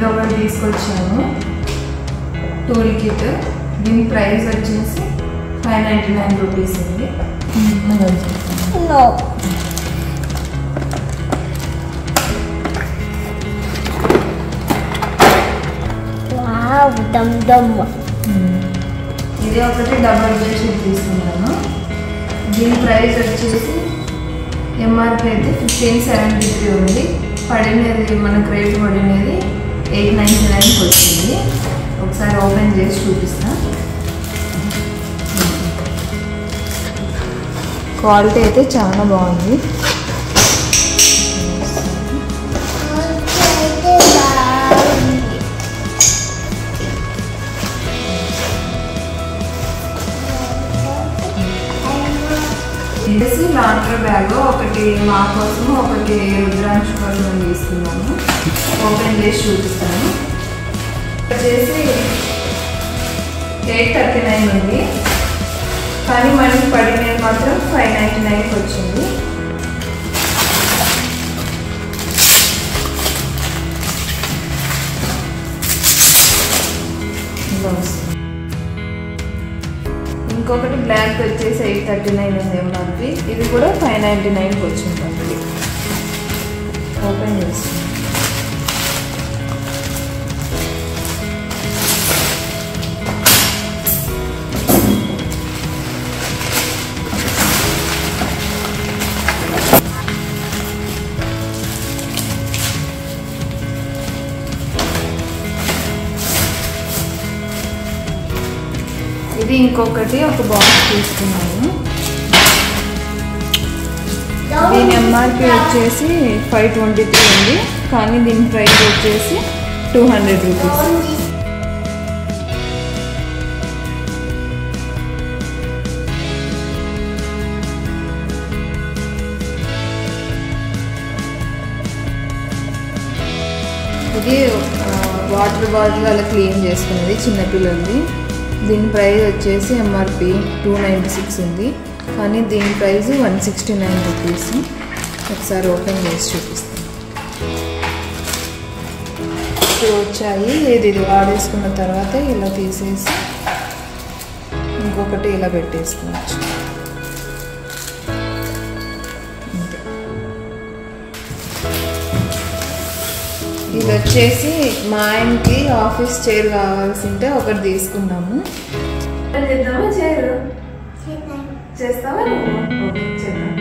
ఇది ఒకటి తీసుకొచ్చాను టూల్ కిట్ దీని ప్రైస్ వచ్చేసి ఫైవ్ నైంటీ నైన్ రూపీస్ ఉంది No. Wow, dum dum. ఇది ఒకటి డబల్ బెడ్షీట్ తీసుకున్నాను దీని ప్రైస్ వచ్చేసి ఎంఆర్పి అయితే ఫిఫ్టీన్ సెవెంటీ త్రీ ఉంది పడినది మనకు రేట్ పడినది ఎయిట్ నైంటీ నైన్కి వచ్చింది ఒకసారి ఓపెన్ చేసి చూపిస్తా క్వాలిటీ అయితే చాలా బాగుంది ఇది లాండ్రీ బ్యాగ్ ఒకటి మా కోసం ఒకటి రుద్రాంశ్ కోసం తీసుకున్నాను ఓపెన్ చేసి చూపిస్తాను వచ్చేసి ఎయిట్ థర్టీ నైన్ ఉంది కానీ మనకి పడినది మాత్రం ఫైవ్ నైంటీ నైన్కి వచ్చింది ఇలా వస్తుంది. ఇంకొకటి బ్లాక్ వచ్చేసి ఎయిట్ థర్టీ నైన్ ఉంది ఎంఆర్పి ఇది కూడా ఫైవ్ నైంటీ నైన్కి వచ్చింది మనకి ఓపెన్ చేస్తుంది ఇది ఇంకొకటి ఒక బాక్స్ తీసుకున్నాను దీని ఎంఆర్పి వచ్చేసి ఫైవ్ ట్వంటీ త్రీ ఉంది కానీ దీని ప్రైస్ వచ్చేసి టూ హండ్రెడ్ రూపీస్ ఇది వాటర్ బాటిల్ అలా క్లీన్ చేసుకునేది చిన్నపిల్లలది దీని ప్రైస్ వచ్చేసి ఎంఆర్పి టూ నైంటీ సిక్స్ ఉంది కానీ దీని price one sixty nine rupees ఒకసారి ఓపెన్ చేసి చూపిస్తాను ఇప్పుడు వచ్చాయి ఇది ఇది వాడేసుకున్న తర్వాత ఇలా తీసేసి ఇంకొకటి ఇలా పెట్టేసుకోవచ్చు అంతే. ఇది వచ్చేసి మా ఆయనకి ఆఫీస్ చైర్ కావాల్సింటే ఒకటి తీసుకున్నాము చేద్దామా చైర్ చేస్తావా ఓకే చేద్దాం